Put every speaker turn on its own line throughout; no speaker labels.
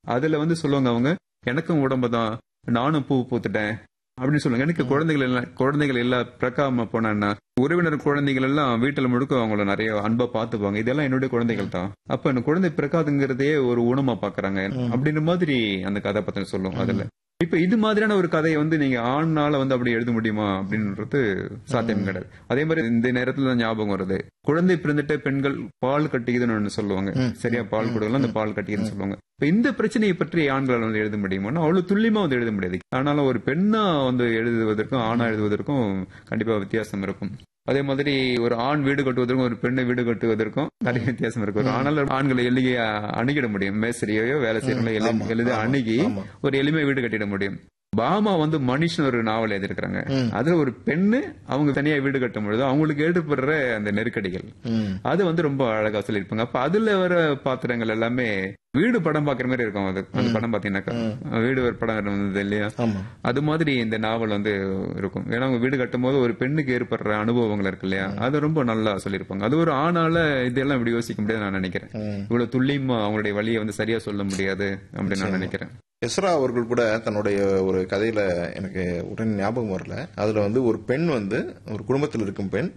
அதுல வந்து சொல்லுவாங்க அவங்க எனக்கும் உடம்பு தான் நானும் பூ பூத்துட்டேன் அப்படின்னு சொல்லுவாங்க எனக்கு குழந்தைகள் எல்லாம் குழந்தைகள் எல்லாம் பிறக்காம போனேன்னா உறவினர் குழந்தைகள் எல்லாம் வீட்டுல முழுக்க அவங்கள நிறைய அன்பா பாத்துப்பாங்க இதெல்லாம் என்னுடைய குழந்தைகள் தான் அப்ப எனக்கு குழந்தை பிறக்காதுங்கிறதையே ஒரு ஊனமா பாக்குறாங்க அப்படின்ற மாதிரி அந்த கதாபாத்திரம் சொல்லும் அதுல இப்ப இது மாதிரியான ஒரு கதையை வந்து நீங்க ஆண்னால வந்து அப்படி எழுத முடியுமா அப்படின்றது சாத்தியம் கிடையாது அதே மாதிரி இந்த நேரத்துல தான் ஞாபகம் வருது குழந்தை பிறந்துட்டு பெண்கள் பால் கட்டிக்குதுன்னு ஒண்ணு சொல்லுவாங்க சரியா பால் கொடுக்கலாம் அந்த பால் கட்டிக்குதுன்னு சொல்லுவாங்க இப்ப இந்த பிரச்சனையை பற்றி ஆண்களால் வந்து எழுத முடியுமான்னா அவ்வளவு துல்லியமா வந்து எழுத முடியாது ஆனாலும் ஒரு பெண்ணா வந்து எழுதுவதற்கும் ஆணா எழுதுவதற்கும் கண்டிப்பா வித்தியாசம் இருக்கும் அதே மாதிரி ஒரு ஆண் வீடு கட்டுவதற்கும் ஒரு பெண்ணை வீடு கட்டுவதற்கும் நிறைய வித்தியாசம் இருக்கு ஒரு ஆனால ஆண்களை எளிய அணுகிட முடியும் மேஸ்திரியோ வேலை செய்யறவங்களோ எளித அணுகி ஒரு எளிமை வீடு கட்டிட முடியும் பாமா வந்து மனுஷன் ஒரு நாவல் எழுதியிருக்காங்க அதுல ஒரு பெண்ணு அவங்க தனியா வீடு கட்டும் பொழுது அவங்களுக்கு ஏற்படுற அந்த நெருக்கடிகள் அது வந்து ரொம்ப அழகா சொல்லியிருப்பாங்க அப்ப அதுல வர பாத்திரங்கள் எல்லாமே வீடு படம் பாக்குற மாதிரி இருக்கும் அது அந்த படம் பாத்தீங்கன்னாக்கா வீடு ஒரு படம் வந்தது இல்லையா அது மாதிரி இந்த நாவல் வந்து இருக்கும் ஏன்னா அவங்க வீடு கட்டும் போது ஒரு பெண்ணுக்கு ஏற்படுற அனுபவங்கள் இருக்கு இல்லையா அது ரொம்ப நல்லா சொல்லியிருப்பாங்க அது ஒரு ஆணால இதெல்லாம் இப்படி யோசிக்க முடியாது நான் நினைக்கிறேன் இவ்வளவு துல்லியமா அவங்களுடைய வழியை வந்து சரியா சொல்ல முடியாது அப்படின்னு நான் நினைக்கிறேன்
எஸ்ரா அவர்கள் கூட தன்னுடைய ஒரு கதையில எனக்கு உடனே ஞாபகம் வரல அதுல வந்து ஒரு பெண் வந்து ஒரு குடும்பத்தில் இருக்கும் பெண்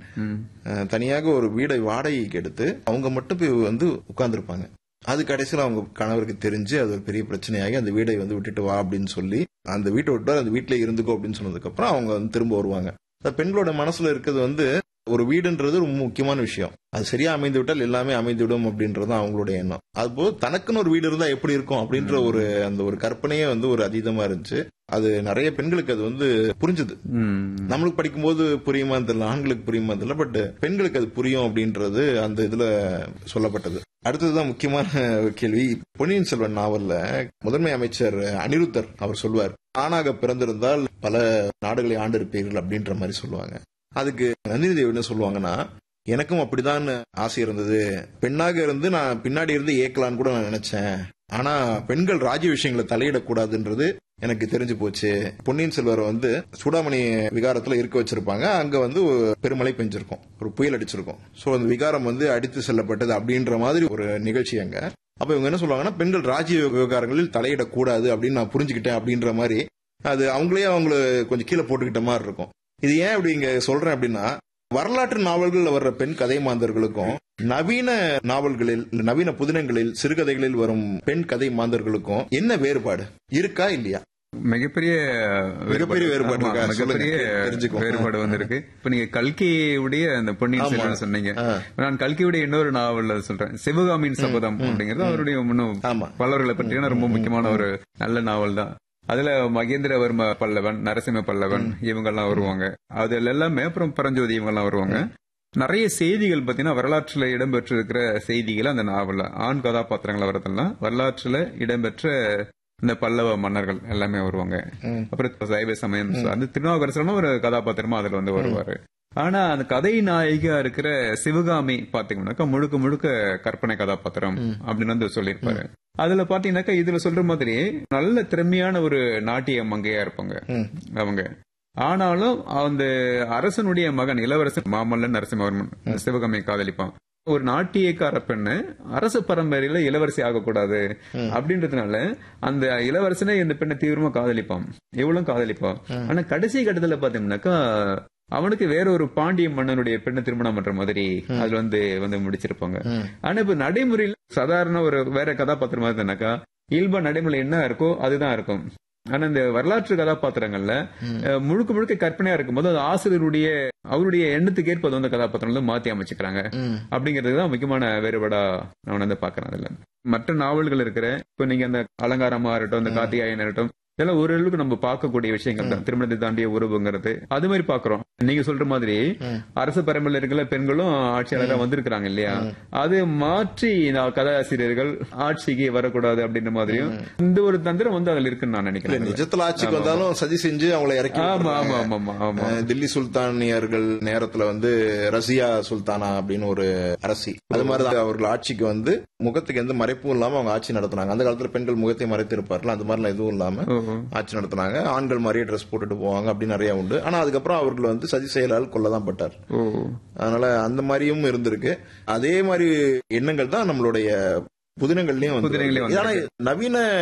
தனியாக ஒரு வீடை வாடகைக்கு எடுத்து அவங்க மட்டும் போய் வந்து உட்கார்ந்துருப்பாங்க அது கடைசியில் அவங்க கணவருக்கு தெரிஞ்சு அது ஒரு பெரிய பிரச்சனையாகி அந்த வீடை வந்து விட்டுட்டு வா அப்படின்னு சொல்லி அந்த வீட்டை விட்டு அந்த வீட்டிலே இருந்துக்கோ அப்படின்னு சொன்னதுக்கு அப்புறம் அவங்க வந்து திரும்ப வருவாங்க பெண்களோட மனசுல இருக்கிறது வந்து ஒரு வீடுன்றது ரொம்ப முக்கியமான விஷயம் அது சரியா அமைந்து விட்டால் எல்லாமே அமைந்து விடும் அப்படின்றது அவங்களுடைய எண்ணம் அதுபோது தனக்குன்னு ஒரு வீடு இருந்தா எப்படி இருக்கும் அப்படின்ற ஒரு அந்த ஒரு கற்பனையே வந்து ஒரு அதீதமா இருந்துச்சு அது நிறைய பெண்களுக்கு அது வந்து புரிஞ்சுது நம்மளுக்கு படிக்கும்போது புரியுமா தெரியல ஆண்களுக்கு புரியுமா தெரியல பட் பெண்களுக்கு அது புரியும் அப்படின்றது அந்த இதுல சொல்லப்பட்டது அடுத்ததுதான் முக்கியமான கேள்வி பொன்னியின் செல்வன் நாவல்ல முதன்மை அமைச்சர் அனிருத்தர் அவர் சொல்வார் ஆணாக பிறந்திருந்தால் பல நாடுகளை ஆண்டிருப்பீர்கள் அப்படின்ற மாதிரி சொல்லுவாங்க அதுக்கு நந்தினி தேவி என்ன சொல்லுவாங்கன்னா எனக்கும் அப்படிதான் ஆசை இருந்தது பெண்ணாக இருந்து நான் பின்னாடி இருந்து ஏக்கலான்னு கூட நான் நினைச்சேன் ஆனா பெண்கள் ராஜ்ய விஷயங்களை தலையிடக்கூடாதுன்றது எனக்கு தெரிஞ்சு போச்சு பொன்னியின் செல்வர் வந்து சூடாமணி விகாரத்துல இருக்க வச்சிருப்பாங்க அங்க வந்து பெருமழை பெஞ்சிருக்கும் ஒரு புயல் அடிச்சிருக்கும் சோ அந்த விகாரம் வந்து அடித்து செல்லப்பட்டது அப்படின்ற மாதிரி ஒரு நிகழ்ச்சி அங்க அப்ப இவங்க என்ன சொல்லுவாங்கன்னா பெண்கள் ராஜ்ய விவகாரங்களில் தலையிடக்கூடாது அப்படின்னு நான் புரிஞ்சுக்கிட்டேன் அப்படின்ற மாதிரி அது அவங்களே அவங்கள கொஞ்சம் கீழே போட்டுக்கிட்ட மாதிரி இருக்கும் இது ஏன் அப்படி இங்க சொல்றேன் அப்படின்னா வரலாற்று நாவல்கள்ல வர்ற பெண் கதை மாந்தர்களுக்கும் நவீன நாவல்களில் நவீன புதினங்களில் சிறுகதைகளில் வரும் பெண் கதை மாந்தர்களுக்கும் என்ன வேறுபாடு இருக்கா இல்லையா
மிகப்பெரிய
மிகப்பெரிய வேறுபாடு
மிகப்பெரிய வேறுபாடு வந்து இருக்கு இப்ப நீங்க கல்கியுடைய அந்த பொன்னியின் செல்வன் சொன்னீங்க நான் கல்கியுடைய இன்னொரு நாவல் சொல்றேன் சிவகாமியின் சபதம் அப்படிங்கிறது அவருடைய இன்னும் பல்லவர்களை பற்றியான ரொம்ப முக்கியமான ஒரு நல்ல நாவல் தான் அதுல மகேந்திரவர்ம பல்லவன் நரசிம்ம பல்லவன் இவங்க எல்லாம் வருவாங்க அதுல எல்லாமே அப்புறம் பரஞ்சோதி இவங்க எல்லாம் வருவாங்க நிறைய செய்திகள் பாத்தீங்கன்னா வரலாற்றுல இடம்பெற்று இருக்கிற செய்திகள் அந்த நாவல்ல ஆண் கதாபாத்திரங்கள் வரதெல்லாம் வரலாற்றுல இடம்பெற்ற இந்த பல்லவ மன்னர்கள் எல்லாமே வருவாங்க அப்புறம் சைவ சமயம் அந்த திருநாவுக்கரசரும் ஒரு கதாபாத்திரமா அதுல வந்து வருவாரு ஆனா அந்த கதை நாயகியா இருக்கிற சிவகாமி பாத்தீங்கன்னாக்கா முழுக்க முழுக்க கற்பனை கதாபாத்திரம் அப்படின்னு வந்து சொல்லியிருப்பாரு அதுல பாத்தீங்கன்னாக்கா இதுல சொல்ற மாதிரி நல்ல திறமையான ஒரு நாட்டிய மங்கையா இருப்பாங்க அவங்க ஆனாலும் அந்த அரசனுடைய மகன் இளவரசன் மாமல்லன் நரசிம்மவர்மன் சிவகாமியை காதலிப்பான் ஒரு நாட்டியக்கார பெண்ணு அரச பரம்பரையில இளவரசி ஆகக்கூடாது அப்படின்றதுனால அந்த இளவரசனே இந்த பெண்ணை தீவிரமா காதலிப்பான் எவ்வளவு காதலிப்பான் ஆனா கடைசி கட்டத்துல பாத்தீங்கன்னாக்கா அவனுக்கு வேற ஒரு பாண்டிய மன்னனுடைய பெண்ணை திருமணம் பண்ற மாதிரி அதுல வந்து வந்து முடிச்சிருப்பாங்க ஆனா இப்ப நடைமுறையில் சாதாரண ஒரு வேற கதாபாத்திரமா இருந்தாக்கா இயல்பா நடைமுறை என்ன இருக்கோ அதுதான் இருக்கும் ஆனா இந்த வரலாற்று கதாபாத்திரங்கள்ல முழுக்க முழுக்க கற்பனையா இருக்கும்போது அது ஆசிரியருடைய அவருடைய எண்ணத்துக்கு ஏற்ப வந்து கதாபாத்திரம் வந்து மாத்தி அமைச்சுக்கிறாங்க அப்படிங்கிறது தான் முக்கியமான வேறுபாடா நான் வந்து பாக்குறேன் அதுல மற்ற நாவல்கள் இருக்கிற இப்ப நீங்க அந்த அலங்காரமா இருக்கட்டும் இந்த கார்த்திகாயன் இருக்கட்டும் இதெல்லாம் ஓரளவுக்கு நம்ம பார்க்கக்கூடிய விஷயங்கள் தான் திருமணத்தை தாண்டிய உறவுங்கிறது அது மாதிரி பாக்குறோம் நீங்க சொல்ற மாதிரி அரசு பரம்பரையில் இருக்கிற பெண்களும் ஆட்சியாளராக வந்திருக்கிறாங்க இல்லையா அது மாற்றி கதாசிரியர்கள் ஆட்சிக்கு வரக்கூடாது அப்படின்ற மாதிரியும் இந்த ஒரு தந்திரம் வந்து அதுல இருக்குன்னு நான் நினைக்கிறேன்
நிஜத்துல ஆட்சிக்கு வந்தாலும் சதி செஞ்சு அவங்களை இறக்கி
ஆமா ஆமா ஆமா ஆமா
தில்லி சுல்தானியர்கள் நேரத்துல வந்து ரசியா சுல்தானா அப்படின்னு ஒரு அரசி அது மாதிரிதான் அவர்கள் ஆட்சிக்கு வந்து முகத்துக்கு எந்த மறைப்பும் இல்லாம அவங்க ஆட்சி நடத்தினாங்க அந்த காலத்துல பெண்கள் முகத்தை மறைத்து இருப்பார்கள் அந்த மாதிரிலாம் எதுவும் இல்லாம ஆட்சி நடத்தினாங்க ஆண்கள் மாதிரியே ட்ரெஸ் போட்டுட்டு போவாங்க அப்படின்னு நிறைய உண்டு ஆனா அதுக்கப்புறம் அவர்கள் வந்து சதி செயலால் கொல்லதான் பட்டார் அதனால அந்த மாதிரியும் இருந்திருக்கு அதே மாதிரி எண்ணங்கள் தான் நம்மளுடைய புதினங்கள்லயும் வந்து நவீன